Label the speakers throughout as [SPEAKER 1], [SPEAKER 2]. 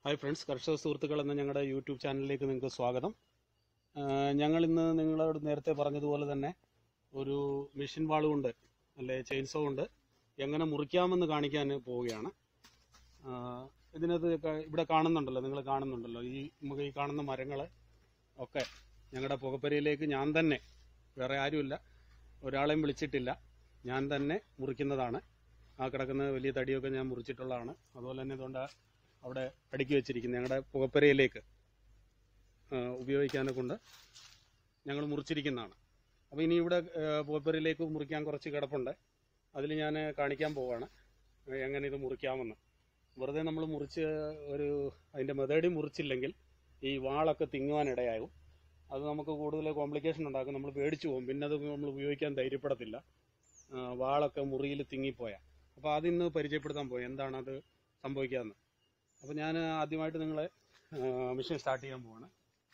[SPEAKER 1] hi friends കർഷക സുഹൃത്തുക്കൾ എന്ന ഞങ്ങളുടെ യൂട്യൂബ് ചാനലിലേക്ക് നിങ്ങൾക്ക് സ്വാഗതം ഞങ്ങൾ ഇന്ന് നിങ്ങളോട് നേരത്തെ പറഞ്ഞതുപോലെ തന്നെ ഒരു മെഷീൻ വാൾ കൊണ്ട് അല്ലെ ചെയിൻസോ കൊണ്ട് എങ്ങനെ മുറിക്കാമെന്ന് കാണിക്കാൻ പോവുകയാണ് ആ, ഇതിനകത്ത് ക- ഇവിടെ കാണുന്നുണ്ടല്ലോ നിങ്ങൾ കാണുന്നുണ്ടല്ലോ ഈ നമുക്ക് ഈ കാണുന്ന മരങ്ങൾ ഒക്കെ ഞങ്ങളുടെ പുകപ്പരയിലേക്ക് ഞാൻ തന്നെ വേറെ ആരുമില്ല ഒരാളെയും വിളിച്ചിട്ടില്ല ഞാൻ തന്നെ മുറിക്കുന്നതാണ് ആ കിടക്കുന്ന വലിയ തടിയൊക്കെ ഞാൻ മുറിച്ചിട്ടുള്ളതാണ് അതുപോലെ തന്നെ ഇതുകൊണ്ട് അവിടെ അടുക്കി വെച്ചിരിക്കുന്നത് ഞങ്ങളുടെ പുകപ്പരയിലേക്ക് ആ, ഉപയോഗിക്കാനെ കൊണ്ട് ഞങ്ങൾ മുറിച്ചിരിക്കുന്നതാണ് അപ്പോൾ ഇനി ഇവിടെ ആ, പുകപ്പരയിലേക്ക് മുറിക്കാൻ കുറച്ച് കിടപ്പുണ്ട് അതിൽ ഞാൻ കാണിക്കാൻ പോവാണ് എങ്ങനെ ഇത് മുറിക്കാമെന്ന് വെറുതെ നമ്മൾ മുറിച്ച് ഒരു അതിൻ്റെ മെതേഡി മുറിച്ചില്ലെങ്കിൽ ഈ വാളൊക്കെ തിങ്ങുവാനിടയാകും അത് നമുക്ക് കൂടുതൽ കോംപ്ലിക്കേഷൻ ഉണ്ടാക്കും നമ്മൾ പേടിച്ചു പോകും പിന്നെ അത് നമ്മൾ ഉപയോഗിക്കാൻ ധൈര്യപ്പെടത്തില്ല ആ, വാളൊക്കെ മുറിയിൽ തിങ്ങിപ്പോയാൽ അപ്പോൾ അതിന്ന് പരിചയപ്പെടുത്താൻ പോയി എന്താണ് അത് സംഭവിക്കാമെന്ന് അപ്പോൾ ഞാൻ ആദ്യമായിട്ട് നിങ്ങളെ മിഷൻ സ്റ്റാർട്ട് ചെയ്യാൻ പോവാണ്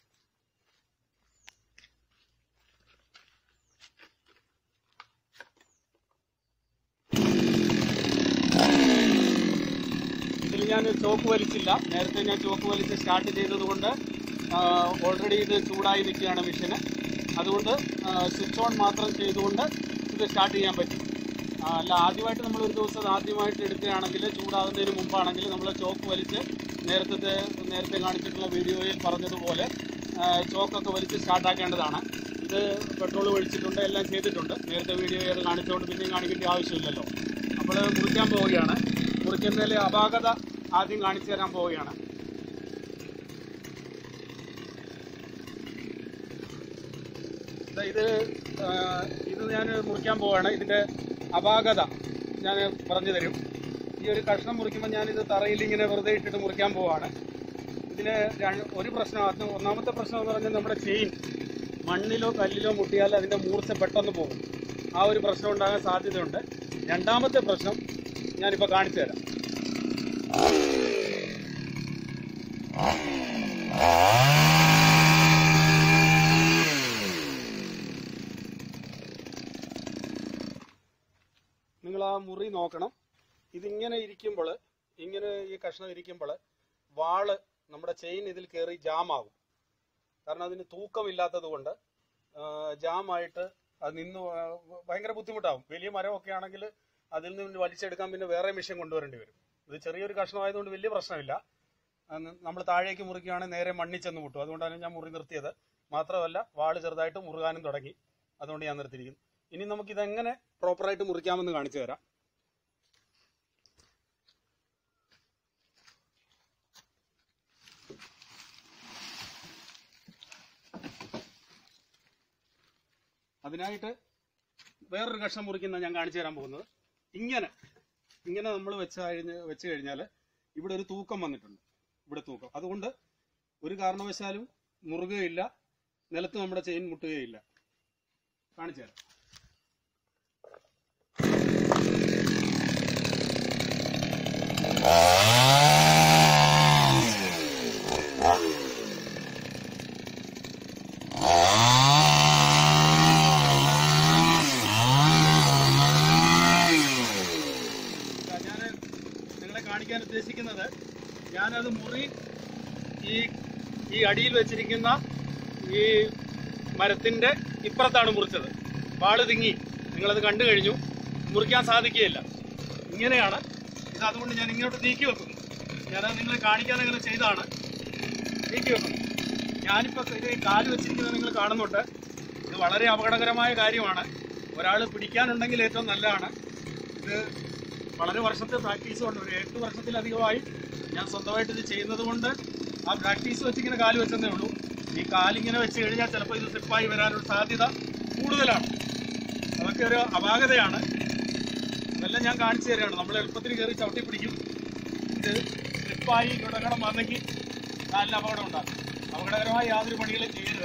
[SPEAKER 1] ഇതിൽ ഞാൻ ചോക്ക് വലിച്ചില്ല നേരത്തെ ഞാൻ ചോക്ക് വലിച്ച് സ്റ്റാർട്ട് ചെയ്തത് കൊണ്ട് ഓൾറെഡി ഇത് ചൂടായി നിൽക്കുകയാണ് മെഷീന് അതുകൊണ്ട് സ്വിച്ച് ഓൺ മാത്രം ചെയ്തുകൊണ്ട് ഇത് സ്റ്റാർട്ട് ചെയ്യാൻ പറ്റും ആ, അല്ല ആദ്യമായിട്ട് നമ്മൾ ഒരു ദിവസം അത് ആദ്യമായിട്ട് എടുക്കുകയാണെങ്കിൽ ചൂടാകുന്നതിന് മുമ്പാണെങ്കിൽ നമ്മൾ ചോക്ക് വലിച്ച് നേരത്തെ നേരത്തെ കാണിച്ചിട്ടുള്ള വീഡിയോയിൽ പറഞ്ഞതുപോലെ ആ, ചോക്കൊക്കെ വലിച്ച് സ്റ്റാർട്ടാക്കേണ്ടതാണ് ഇത് പെട്രോൾ ഒഴിച്ചിട്ടുണ്ട് എല്ലാം ചെയ്തിട്ടുണ്ട് നേരത്തെ വീഡിയോ ചെയ്ത് കാണിച്ചുകൊണ്ട് പിന്നെയും കാണിക്കേണ്ട ആവശ്യമില്ലല്ലോ അപ്പോൾ മുറിക്കാൻ പോവുകയാണ് മുറിക്കുന്നതിലെ അപാകത ആദ്യം കാണിച്ചു തരാൻ പോവുകയാണ് ദാ ഇത് ആ, ഇത് ഞാൻ മുറിക്കാൻ പോവുകയാണ് ഇതിന്റെ അപാകത ഞാൻ പറഞ്ഞു തരും ഈ ഒരു കഷ്ണം മുറിക്കുമ്പോൾ ഞാനിത് തറയിൽ ഇങ്ങനെ വെറുതെ ഇട്ടിട്ട് മുറിക്കാൻ പോവാണ് ഇതിന് ര- ഒരു പ്രശ്നം അത് ഒന്നാമത്തെ പ്രശ്നം എന്ന് പറഞ്ഞാൽ നമ്മുടെ ചെയിൻ മണ്ണിലോ കല്ലിലോ മുട്ടിയാൽ അതിന്റെ മൂർച്ച പെട്ടെന്ന് പോകും ആ ഒരു പ്രശ്നം ഉണ്ടാകാൻ സാധ്യതയുണ്ട് രണ്ടാമത്തെ പ്രശ്നം ഞാനിപ്പോൾ കാണിച്ചു തരാം നിങ്ങൾ ആ മുറി നോക്കണം ഇതിങ്ങനെ ഇരിക്കുമ്പോൾ ഇങ്ങനെ ഈ കഷ്ണം ഇരിക്കുമ്പോൾ വാള് നമ്മുടെ ചെയിൻ ഇതിൽ കയറി ജാമാകും കാരണം അതിന് തൂക്കമില്ലാത്തത് കൊണ്ട് ജാമായിട്ട് അത് നിന്ന് ആ, ഭയങ്കര ബുദ്ധിമുട്ടാവും വലിയ മരമൊക്കെ ആണെങ്കിൽ അതിൽ നിന്ന് വലിച്ചെടുക്കാൻ പിന്നെ വേറെ മെഷീൻ കൊണ്ടുവരേണ്ടി വരും ഇത് ചെറിയൊരു കഷ്ണമായതുകൊണ്ട് വലിയ പ്രശ്നമില്ല നമ്മൾ താഴേക്ക് മുറിക്കുകയാണെങ്കിൽ നേരെ മണ്ണിൽ ചെന്ന് മുട്ടും അതുകൊണ്ടാണ് ഞാൻ മുറി നിർത്തിയത് മാത്രമല്ല വാള് ചെറുതായിട്ട് മുറുകാനും തുടങ്ങി അതുകൊണ്ട് ഞാൻ നിർത്തിയിരിക്കുന്നു ഇനി നമുക്ക് ഇതെങ്ങനെ പ്രോപ്പറായിട്ട് മുറിക്കാമെന്ന് കാണിച്ചു തരാം അതിനായിട്ട് വേറൊരു കഷ്ണം മുറിക്കുന്ന ഞാൻ കാണിച്ചു തരാൻ പോകുന്നത് ഇങ്ങനെ ഇങ്ങനെ നമ്മൾ വെച്ച് കഴിഞ്ഞ് വെച്ച് കഴിഞ്ഞാൽ ഇവിടെ ഒരു തൂക്കം വന്നിട്ടുണ്ട് ഇവിടെ തൂക്കം അതുകൊണ്ട് ഒരു കാരണവശാലും മുറുകയില്ല നിലത്ത് നമ്മുടെ ചെയിൻ മുട്ടുകയില്ല കാണിച്ചു തരാം ഞാൻ നിങ്ങളെ കാണിക്കാൻ ഉദ്ദേശിക്കുന്നത് ഞാനത് മുറി ഈ ഈ അടിയിൽ വെച്ചിരിക്കുന്ന ഈ മരത്തിന്റെ ഇപ്പുറത്താണ് മുറിച്ചത് വാള് തിങ്ങി നിങ്ങളത് കണ്ടു കഴിഞ്ഞു മുറിക്കാൻ സാധിക്കുകയില്ല ഇങ്ങനെയാണ് ഇത് അതുകൊണ്ട് ഞാൻ ഇങ്ങോട്ട് നീക്കി വെക്കുന്നു ഞാനത് നിങ്ങളെ കാണിക്കാൻ അങ്ങനെ ചെയ്താണ് നീക്കി വെക്കുന്നു ഞാനിപ്പോൾ ഇത് കാല് വെച്ചിരിക്കുന്നത് നിങ്ങൾ കാണുന്നുണ്ട് ഇത് വളരെ അപകടകരമായ കാര്യമാണ് ഒരാൾ പിടിക്കാനുണ്ടെങ്കിൽ ഏറ്റവും നല്ലതാണ് ഇത് വളരെ വർഷത്തെ പ്രാക്ടീസ് കൊണ്ട് ഒരു എട്ട് വർഷത്തിലധികമായി ഞാൻ സ്വന്തമായിട്ട് ഇത് ചെയ്യുന്നത് കൊണ്ട് ആ പ്രാക്ടീസ് വെച്ച് ഇങ്ങനെ കാല് വെച്ചതേ ഉള്ളൂ ഈ കാലിങ്ങനെ വെച്ച് കഴിഞ്ഞാൽ ചിലപ്പോൾ ഇത് സ്ലിപ്പായി വരാനുള്ള സാധ്യത കൂടുതലാണ് അതൊക്കെ ഒരു അപാകതയാണ് ഇതെല്ലാം ഞാൻ കാണിച്ചു തരാണ് നമ്മൾ എളുപ്പത്തിൽ കയറി ചവിട്ടി പിടിക്കും ഇത് സ്ലിപ്പായി ഇടകടം വന്നെങ്കിൽ കാലിന് അപകടം ഉണ്ടാകും അപകടകരമായ യാതൊരു പണികളും ചെയ്യരുത്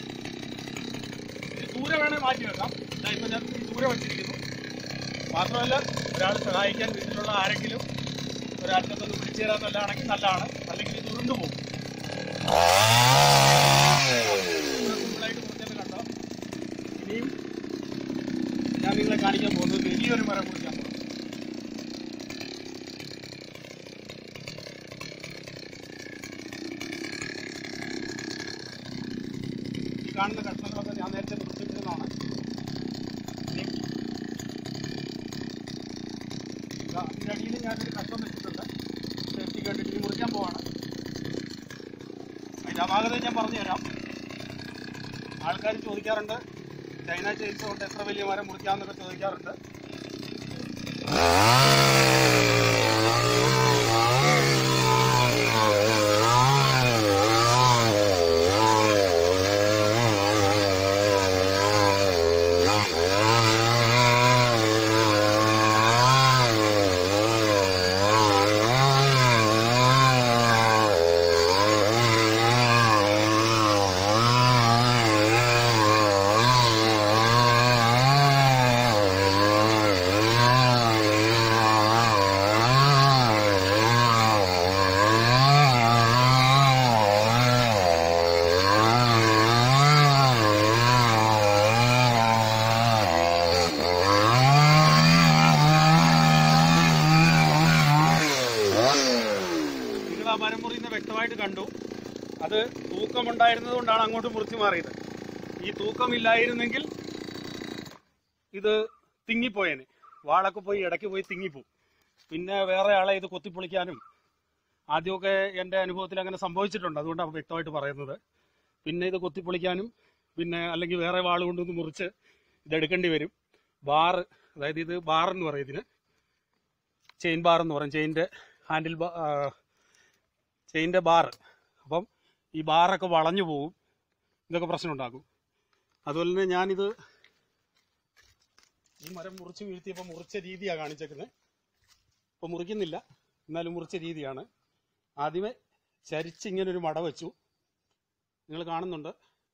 [SPEAKER 1] ഇത് ദൂരെ വേണേൽ മാറ്റി വെക്കാം ഇതാ ഇപ്പം ഞാൻ ഈ ദൂരെ വെച്ചിരിക്കുന്നു മാത്രമല്ല ഒരാൾ സഹായിക്കാൻ വീട്ടിലുള്ള ആരെങ്കിലും ഒരറ്റത്തൊന്ന് പിടിച്ചു തരാൻ നല്ലതാണെങ്കിൽ നല്ലതാണ് അല്ലെങ്കിൽ ഇത് ഉരുണ്ടു പോകും സിമ്പിളായിട്ട് മുറിച്ചത് കണ്ടോ ഇനിയും ഞാൻ നിങ്ങളെ കാണിക്കാൻ പോകുന്നത് വലിയൊരു മരം മുറിക്കാൻ പോകും കാണുന്ന കഷ്ണങ്ങളൊക്കെ ഞാൻ നേരത്തെ മുറിച്ചിരുന്നതാണ് ഇനി ഇതാ, അതിന്റെ അടിയിൽ ഞാനൊരു കഷ്ണം വെച്ചിട്ടുണ്ട് സേഫ്റ്റി കണ്ടിട്ട് ഇനി മുറിക്കാൻ പോവാണ് അതിന്റെ അപാകത ഞാൻ പറഞ്ഞു തരാം ആൾക്കാർ ചോദിക്കാറുണ്ട് ചൈന ചെയിൻസ് കൊണ്ട് എത്ര വലിയ മരം മുറിക്കാമെന്നൊക്കെ ചോദിക്കാറുണ്ട് നിങ്ങൾ ആ മരം മുറിയുന്ന വ്യക്തമായിട്ട് കണ്ടു അത് തൂക്കമുണ്ടായിരുന്നത് കൊണ്ടാണ് അങ്ങോട്ട് മുറിച്ചു മാറിയത് ഈ തൂക്കമില്ലായിരുന്നെങ്കിൽ ഇത് തിങ്ങിപ്പോയേനെ വാളൊക്കെ പോയി ഇടയ്ക്ക് പോയി തിങ്ങിപ്പോവും പിന്നെ വേറെ ആളെ ഇത് കൊത്തിപ്പൊളിക്കാനും ആദ്യമൊക്കെ എൻ്റെ അനുഭവത്തിൽ അങ്ങനെ സംഭവിച്ചിട്ടുണ്ട് അതുകൊണ്ടാണ് വ്യക്തമായിട്ട് പറയുന്നത് പിന്നെ ഇത് കൊത്തിപ്പൊളിക്കാനും പിന്നെ അല്ലെങ്കിൽ വേറെ വാൾ കൊണ്ടൊന്ന് മുറിച്ച് ഇതെടുക്കേണ്ടി വരും ബാർ അതായത് ഇത് ബാർ എന്ന് പറയും ഇതിന് ചെയിൻ ബാർ എന്ന് പറയും ചെയിൻ്റെ ഹാൻഡിൽ ബാ ചെയിൻ്റെ ബാർ അപ്പം ഈ ബാറൊക്കെ വളഞ്ഞു പോകും ഇതൊക്കെ പ്രശ്നം ഉണ്ടാക്കും അതുപോലെ തന്നെ ഞാനിത് ഈ മരം മുറിച്ച് വീഴ്ത്തിയപ്പോൾ മുറിച്ച രീതിയാണ് കാണിച്ചേക്കുന്നത് ഇപ്പോൾ മുറിക്കുന്നില്ല എന്നാലും മുറിച്ച രീതിയാണ് ആദ്യമേ ചരിച്ച് ഇങ്ങനെ ഒരു മട വെച്ചു നിങ്ങൾ കാണുന്നുണ്ട്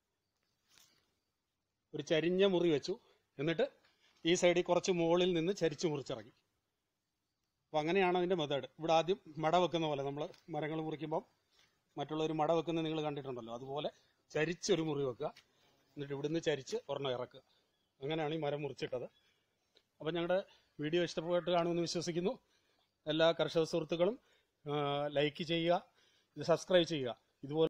[SPEAKER 1] ഒരു ചരിഞ്ഞ മുറി വെച്ചു എന്നിട്ട് ഈ സൈഡിൽ കുറച്ച് മുകളിൽ നിന്ന് ചരിച്ച് മുറിച്ചിറങ്ങി അപ്പോൾ അങ്ങനെയാണ് അതിൻ്റെ മെത്തേഡ് ഇവിടെ ആദ്യം മട വെക്കുന്ന പോലെ നമ്മൾ മരങ്ങൾ മുറിക്കുമ്പം മറ്റുള്ളവർ മട വെക്കുന്നത് നിങ്ങൾ കണ്ടിട്ടുണ്ടല്ലോ അതുപോലെ ചരിച്ചൊരു മുറി വെക്കുക എന്നിട്ട് ഇവിടുന്ന് ചരിച്ച് ഒരെണ്ണം ഇറക്കുക അങ്ങനെയാണ് ഈ മരം മുറിച്ചിട്ടത് അപ്പം ഞങ്ങളുടെ വീഡിയോ ഇഷ്ടപ്പെട്ട് കാണുമെന്ന് വിശ്വസിക്കുന്നു എല്ലാ കർഷക സുഹൃത്തുക്കളും ലൈക്ക് ചെയ്യുക ഇത് സബ്സ്ക്രൈബ് ചെയ്യുക ഇതുപോലെ